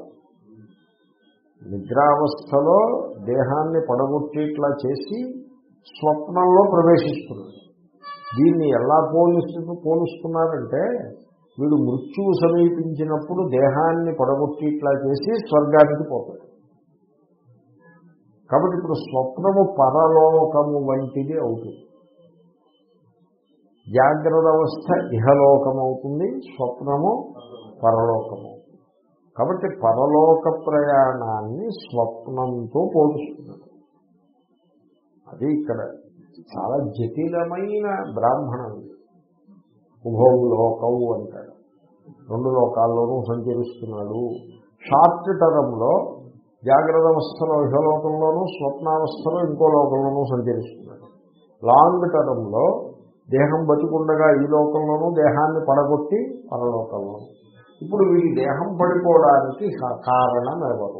నిద్రావస్థలో దేహాన్ని పడగొట్టేట్లా చేసి స్వప్నంలో ప్రవేశిస్తున్నాడు దీన్ని ఎలా పోలిస్తు పోలుస్తున్నారంటే వీడు మృత్యువు సమీపించినప్పుడు దేహాన్ని పడగొట్టేట్లా చేసి స్వర్గానికి పోతాడు కాబట్టి ఇప్పుడు స్వప్నము పరలోకము వంటిది అవుతుంది జాగ్రత్త అవస్థ ఇహలోకం అవుతుంది స్వప్నము పరలోకము అవుతుంది కాబట్టి పరలోక ప్రయాణాన్ని స్వప్నంతో పోలుస్తున్నారు అది ఇక్కడ చాలా జటిలమైన బ్రాహ్మణం ఇది. ఉభౌ లోకవు అంటాడు రెండు లోకాల్లోనూ సంచరిస్తున్నాడు షార్ట్ టర్మ్లో జాగ్రత్త అవస్థలో ఇహలోకంలోనూ స్వప్నావస్థలో ఇంకో లోకంలోనూ సంచరిస్తున్నాడు లాంగ్ టర్మ్లో దేహం బతికుండగా ఈ లోకంలోనూ దేహాన్ని పడగొట్టి పరలోకంలోనూ ఇప్పుడు వీడి దేహం పడిపోవడానికి కా- కారణం ఎవరు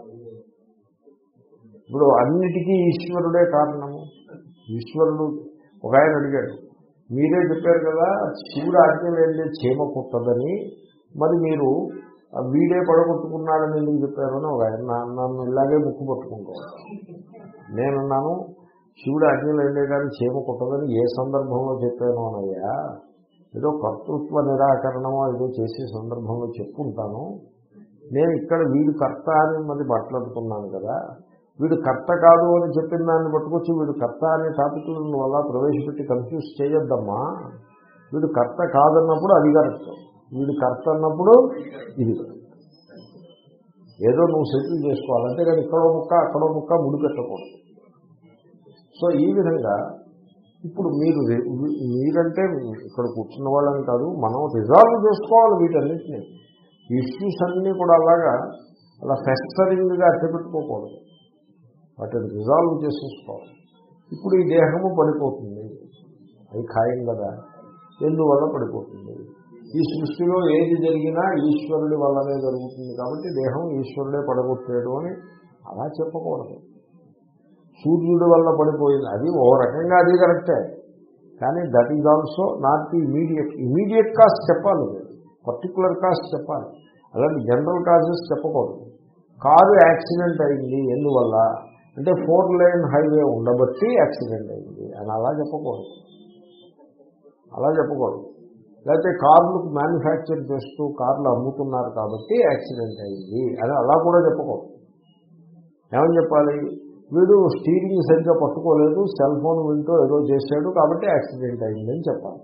ఇప్పుడు అన్నిటికీ ఈశ్వరుడే కారణము ఈశ్వరుడు ఒక ఆయన అడిగాడు మీరే చెప్పారు కదా శివుడు ఆజ్ఞ లేదే చీమ కుట్టదని మరి మీరు ఆ వీడే పడగొట్టుకున్నాడని ఎందుకు చెప్పారని ఒక ఆయన నా- నన్ను ఇలాగే ముక్కు పట్టుకుంటాను నేనున్నాను శివుడు ఆజ్ఞ లేదే కానీ చీమ కుట్టదని ఏ సందర్భంలో చెప్పాను అనయ్యా ఏదో కర్తృత్వ నిరాకరణమో ఏదో చేసే సందర్భంలో చెప్పుకుంటాను నేను ఇక్కడ వీడు కర్త అని మరి మాట్లాడుతున్నాను కదా వీడు కర్త కాదు అని చెప్పిన దాన్ని పట్టుకొచ్చి వీడు కర్త అనే టాపిక్లను వల్ల ప్రవేశపెట్టి కన్ఫ్యూజ్ చేయొద్దమ్మా వీడు కర్త కాదన్నప్పుడు అది కరెక్ట్ వీడు కర్త అన్నప్పుడు ఇది correct. ఏదో నువ్వు సెటిల్ చేసుకోవాలి అంతేగాని ఇక్కడో ముక్క అక్కడో ముక్క ముడి పెట్టకూడదు సో ఈ విధంగా ఇప్పుడు మీరు రి- మీరంటే ఇక్కడ కూర్చున్న వాళ్ళని కాదు మనం రిజాల్వ్ చేసుకోవాలి వీటన్నిటిని ఇష్యూస్ అన్నీ కూడా అలాగా అలా ఫెస్టరింగ్గా అట్టపెట్టుకోకూడదు వాటిని రిజాల్వ్ చేసేసుకోవాలి ఇప్పుడు ఈ దేహము పడిపోతుంది అది ఖాయం కదా ఎందువల్ల పడిపోతుంది ఈ సృష్టిలో ఏది జరిగినా ఈశ్వరుడి వల్లనే జరుగుతుంది కాబట్టి దేహం ఈశ్వరుడే పడగొట్టాడు అని అలా చెప్పకూడదు సూర్యుడి వల్ల పడిపోయింది అది ఓ రకంగా అది కరెక్టే కానీ that is also not the immediate immediate cause చెప్పాలి పర్టికులర్ కాస్ట్ చెప్పాలి అలాంటి జనరల్ కాజెస్ చెప్పకూడదు కారు యాక్సిడెంట్ అయింది ఎందువల్ల అంటే ఫోర్ లైన్ హైవే ఉండబట్టి యాక్సిడెంట్ అయింది అని అలా చెప్పకూడదు అలా చెప్పకూడదు లేకపోతే కార్లు మ్యానుఫ్యాక్చర్ చేస్తూ కార్లు అమ్ముతున్నారు కాబట్టి యాక్సిడెంట్ అయింది అని అలా కూడా చెప్పకూడదు ఏమని చెప్పాలి వీడు స్టీరింగ్ సరిగ్గా పట్టుకోలేదు సెల్ ఫోన్ వింటూ ఏదో చేశాడు కాబట్టి యాక్సిడెంట్ అయిందని చెప్పాలి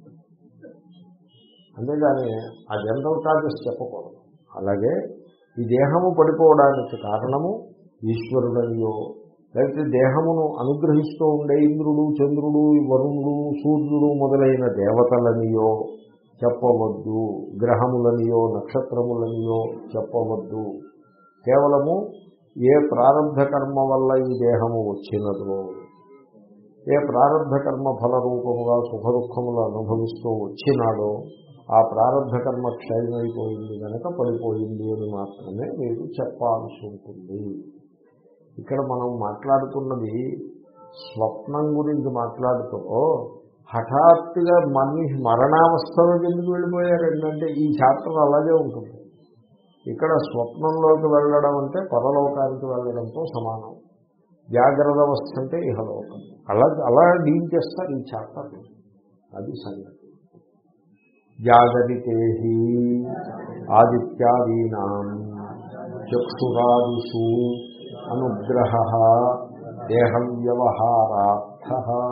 అంతేగాని ఆ జనరల్ కాజెస్ చెప్పకూడదు అలాగే ఈ దేహము పడిపోవడానికి కారణము ఈశ్వరుడనియో లేకపోతే దేహమును అనుగ్రహిస్తూ ఉండే ఇంద్రుడు చంద్రుడు వరుణుడు సూర్యుడు మొదలైన దేవతలనియో చెప్పవద్దు గ్రహములనియో నక్షత్రములనియో చెప్పవద్దు కేవలము ఏ ప్రారంభ కర్మ వల్ల ఈ దేహము వచ్చినదో ఏ ప్రారంభ కర్మ ఫల రూపముగా సుఖ దుఃఖములు అనుభవిస్తూ వచ్చినాడో ఆ ప్రారంభ కర్మ క్షయమైపోయింది కనుక పడిపోయింది అని మాత్రమే మీరు చెప్పాల్సి ఉంటుంది ఇక్కడ మనం మాట్లాడుతున్నది స్వప్నం గురించి మాట్లాడుతూ హఠాత్తుగా మనిషి మరణావస్థలోకి ఎందుకు వెళ్ళిపోయారు ఏంటంటే ఈ చాప్టర్ అలాగే ఉంటుంది ఇక్కడ స్వప్నంలోకి వెళ్ళడం అంటే పరలోకానికి వెళ్ళడంతో సమానం జాగ్రత్త అవస్థ అంటే ఇహలోకం అలా అలా డీల్ చేస్తారు ఈ చాప్టర్ అది సంగతి జాగరితే ఆదిత్యాదీనా చక్షురాదిషు అనుగ్రహ దేహం వ్యవహారార్థ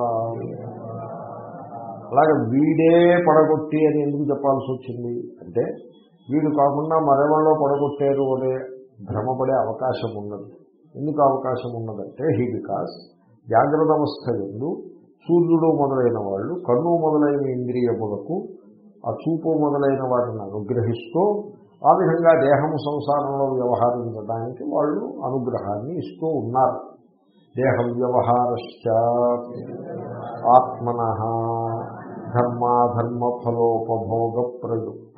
అలాగే వీడే పడగొట్టి అని ఎందుకు చెప్పాల్సి వచ్చింది అంటే వీడు కాకుండా మరెవరిలో పడగొట్టారు అనే భ్రమపడే అవకాశం ఉన్నది ఎందుకు అవకాశం ఉన్నదంటే హీ బికాస్ జాగ్రత్త అవస్థ ఎందు సూర్యుడు మొదలైన వాళ్ళు కన్ను మొదలైన ఇంద్రియములకు ఆ చూపు మొదలైన వాటిని అనుగ్రహిస్తూ ఆ విధంగా దేహము సంసారంలో వ్యవహరించడానికి వాళ్ళు అనుగ్రహాన్ని ఇస్తూ ఉన్నారు దేహ వ్యవహారశ్చ ఆత్మన ధర్మాధర్మ ఫలోపభోగ ప్రయుక్త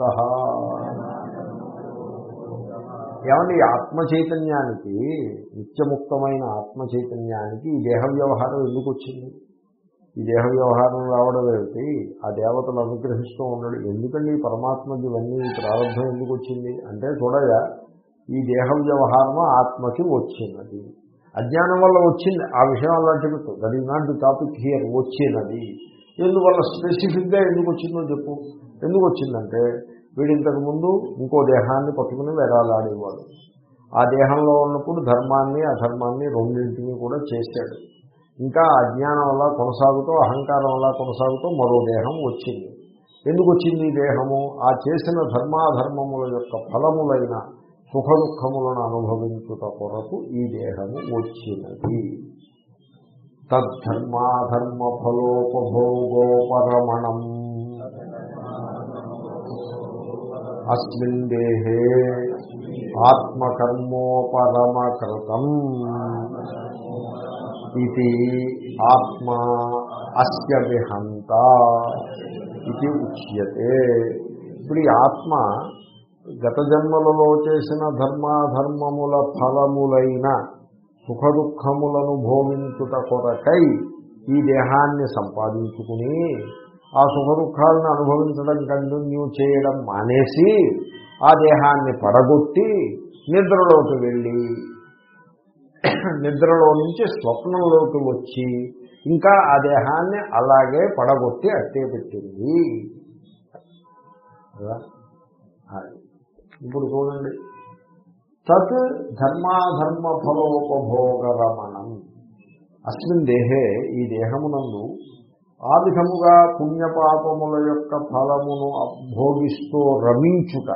ఏమంటే ఈ ఆత్మ చైతన్యానికి నిత్యముక్తమైన ఆత్మ చైతన్యానికి ఈ దేహ వ్యవహారం ఎందుకు వచ్చింది ఈ దేహ వ్యవహారం రావడం ఏమిటి ఆ దేవతలు అనుగ్రహిస్తూ ఉన్నాడు ఎందుకండి ఈ పరమాత్మకి ఇవన్నీ ఈ ప్రారంభం ఎందుకు వచ్చింది అంటే చూడగా ఈ దేహ వ్యవహారము ఆత్మకి వచ్చినది అజ్ఞానం వల్ల వచ్చింది ఆ విషయం అలాంటి పెట్టు that is not the topic here వచ్చినది ఎందువల్ల స్పెసిఫిక్గా ఎందుకు వచ్చిందో చెప్పు ఎందుకు వచ్చిందంటే వీడు ఇంతకు ముందు ఇంకో దేహాన్ని పట్టుకుని వేరాలాడేవాడు ఆ దేహంలో ఉన్నప్పుడు ధర్మాన్ని అధర్మాన్ని రెండింటినీ కూడా చేశాడు ఇంకా అజ్ఞానం వల్ల కొనసాగుతూ అహంకారం వల్ల కొనసాగుతూ మరో దేహం వచ్చింది ఎందుకు వచ్చింది ఈ దేహము ఆ చేసిన ధర్మాధర్మముల యొక్క ఫలములైన సుఖ దుఃఖములను అనుభవించుట కొరకు ఈ దేహము వచ్చినది తద్ధర్మాధర్మ ఫలోపభోగోపరమణం అస్మిన్ దేహే ఆత్మకర్మోపరమకృతం ఇది ఆత్మ అస్య విహంత ఇది ఉచ్యతే ఇప్పుడు ఈ ఆత్మ గత జన్మలలో చేసిన ధర్మాధర్మముల ఫలములైన సుఖ దుఃఖములను భోగించుట కొరకై ఈ దేహాన్ని సంపాదించుకుని ఆ సుఖ దుఃఖాలను అనుభవించడం కంటిన్యూ చేయడం మానేసి ఆ దేహాన్ని పడగొట్టి నిద్రలోకి వెళ్ళి నిద్రలో నుంచి స్వప్నంలోకి వచ్చి ఇంకా ఆ దేహాన్ని అలాగే పడగొట్టి అట్టే పెట్టింది కదా? అది. ఇప్పుడు చూడండి తత్ ధర్మాధర్మ ఫలోపభోగరమణం అస్మిన్ దేహే ఈ దేహమునందు ఆ విధముగా పుణ్యపాపముల యొక్క ఫలమును భోగిస్తూ రమించుట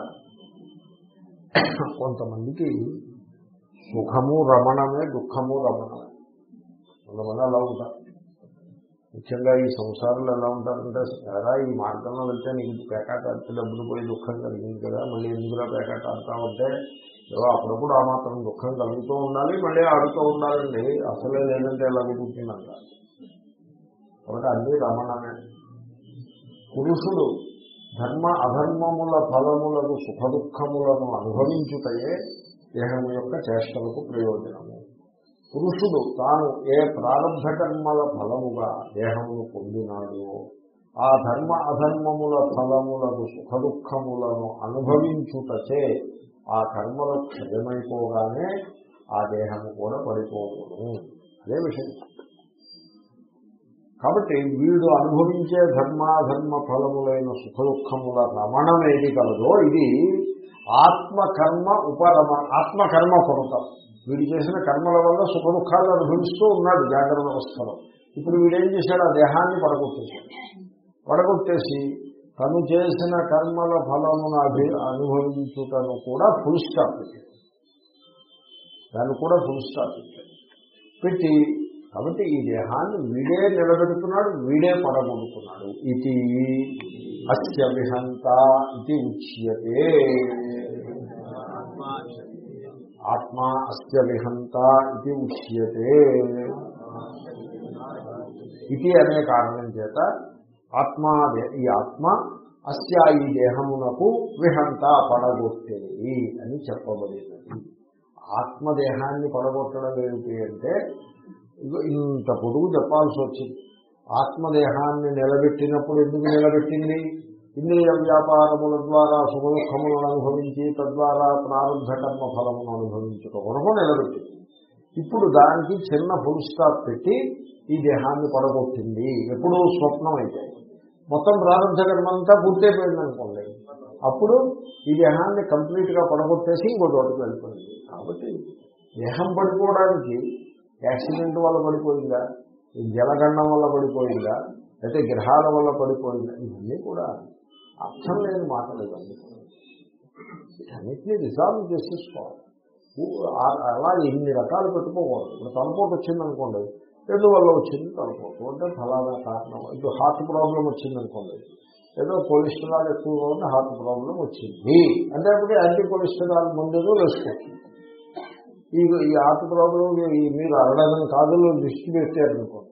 కొంతమందికి సుఖము రమణమే దుఃఖము రమణమే కొంతమంది అలా ఉంటారు ముఖ్యంగా ఈ సంసారంలో ఎలా ఉంటారంటే సరే ఈ మార్గంలో వెళ్తే నీకు పేకాట ఆడితే డబ్బులు పోయి దుఃఖం కలిగింది కదా మళ్ళీ ఎందుకులా పేకాట ఆడుతూ ఉంటే ఏదో అప్పుడప్పుడు ఆ మాత్రం దుఃఖం కలుగుతూ ఉండాలి మళ్ళీ ఆడుతూ ఉండాలండి అసలే లేదంటే ఎలా కుదురుతుందంట కాబట్టి అన్ని రమణమే పురుషుడు ధర్మ అధర్మముల ఫలములకు సుఖ దుఃఖములను అనుభవించుటయే దేహం యొక్క చేష్టలకు ప్రయోజనము పురుషుడు తాను ఏ ప్రారంభ కర్మల ఫలముగా దేహమును పొందినాడో ఆ ధర్మ అధర్మముల ఫలములకు సుఖ దుఃఖములను అనుభవించుటచే ఆ కర్మలు క్షయమైపోగానే ఆ దేహము కూడా పడిపోవును అదే విషయం కాబట్టి వీడు అనుభవించే ధర్మాధర్మ ఫలములైన సుఖ దుఃఖముల రమణం ఏది కలదో ఇది ఆత్మకర్మ ఉపరమ ఆత్మకర్మ కొరత వీడు చేసిన కర్మల వల్ల సుఖ దుఃఖాలు అనుభవిస్తూ ఉన్నాడు జాగ్రత్త వ్యవస్థలో ఇప్పుడు వీడేం చేశాడు ఆ దేహాన్ని పడగొట్టేశాడు పడగొట్టేసి తను చేసిన కర్మల ఫలమును అభి అనుభవించుటను కూడా ఫుల్ స్టాప్ పెట్టాడు దాన్ని కూడా ఫుల్ స్టాప్ పెట్టాడు పెట్టి కాబట్టి ఈ దేహాన్ని వీడే నిలబెడుతున్నాడు వీడే పడగొడుతున్నాడు ఇది అస్య విహంత ఇది ఉచ్యతే ఆత్మ అస్య విహంత ఇది ఉచ్యతే ఇది అనే కారణం చేత ఆత్మ ఈ ఆత్మ అస్య ఈ దేహమునకు విహంత పడగొట్టేది అని చెప్పబడినది ఆత్మదేహాన్ని పడగొట్టడం ఏమిటి అంటే ఇగో ఇంత పొడుగు చెప్పాల్సి వచ్చింది ఆత్మదేహాన్ని నిలబెట్టినప్పుడు ఎందుకు నిలబెట్టింది ఇంద్రియ వ్యాపారముల ద్వారా సుఖ దుఃఖములను అనుభవించి తద్వారా ప్రారంభ కర్మ ఫలమును అనుభవించడం కొరకు నిలబెట్టింది ఇప్పుడు దానికి చిన్న ఫుల్ స్టాప్ పెట్టి ఈ దేహాన్ని పడగొట్టింది ఎప్పుడూ స్వప్నం అయితే మొత్తం ప్రారంభ కర్మ అంతా పూర్తయిపోయింది అనుకోండి అప్పుడు ఈ దేహాన్ని కంప్లీట్ గా పడగొట్టేసి ఇంకో చోటుకు వెళ్ళిపోయింది కాబట్టి దేహం పడిపోవడానికి యాక్సిడెంట్ వల్ల పడిపోయిందా ఈ జలగండం వల్ల పడిపోయిందా లేకపోతే గ్రహాల వల్ల పడిపోయిందా ఇవన్నీ కూడా అర్థం లేని మాటలు ఇవన్నీ వీటన్నిటినీ రిజాల్వ్ చేసేసుకోవాలి ఊ- ఆ- అలా ఎన్ని రకాలు పెట్టుకోకూడదు ఇప్పుడు తలపోటు వచ్చిందనుకోండి రెండు వల్ల వచ్చింది తలపోటు అంటే ఫలానా కారణం ఇప్పుడు హార్ట్ ప్రాబ్లం వచ్చిందనుకోండి ఏదో కొలెస్ట్రాల్ ఎక్కువగా ఉంది హార్ట్ ప్రాబ్లం వచ్చింది అంటే అప్పుడు యాంటీ కొలెస్ట్రాల్ ముందు వేసుకోవచ్చు ఈ ఈ హార్ట్ ప్రాబ్లం ఈ మీరు అరడదని కాదులో దృష్టి పెట్టారనుకోండి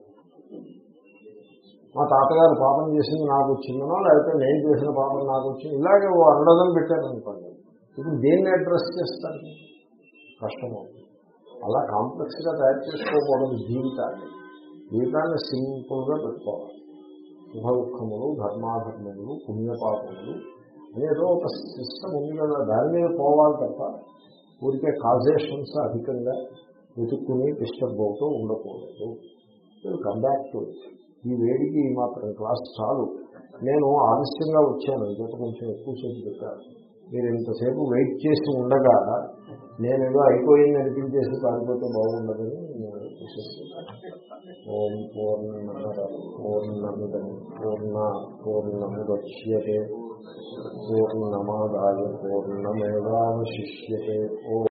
మా తాతగారు పాపం చేసింది నాకు వచ్చిందనో లేకపోతే నేను చేసిన పాపం నాకు వచ్చింది ఇలాగే ఓ అరడదని పెట్టారనుకోండి ఇప్పుడు దేన్ని అడ్రస్ చేస్తారు కష్టమవుతుంది అలా కాంప్లెక్స్గా తయారు చేసుకోకూడదు జీవితాన్ని జీవితాన్ని సింపుల్గా పెట్టుకోవాలి శుభ దుఃఖములు ధర్మాధర్మములు పుణ్యపాపములు అనేదో ఒక సిస్టమ్ ఉంది కదా దాని మీద పోవాలి తప్ప ఊరికే కాజేషన్స్ అధికంగా వెతుక్కుని డిస్టర్బ్ అవుతూ ఉండకూడదు కమ్ బ్యాక్ టు ఈ వేడికి ఈ మాత్రం క్లాస్ చాలు నేను ఆలస్యంగా వచ్చాను ఇంకొక కొంచెం ఎక్కువసేపు చెప్పాను మీరు ఇంతసేపు వెయిట్ చేసి ఉండగా నేనేదో అయిపోయింది అనిపించేసి కాకపోతే బాగుండదని నేను చూసేస్తున్నాను ఓం పూర్ణ పూర్ణమిదం పూర్ణ పూర్ణముద్యతే పూర్ణమాదాయ పూర్ణమేవాశిష్యే ఓ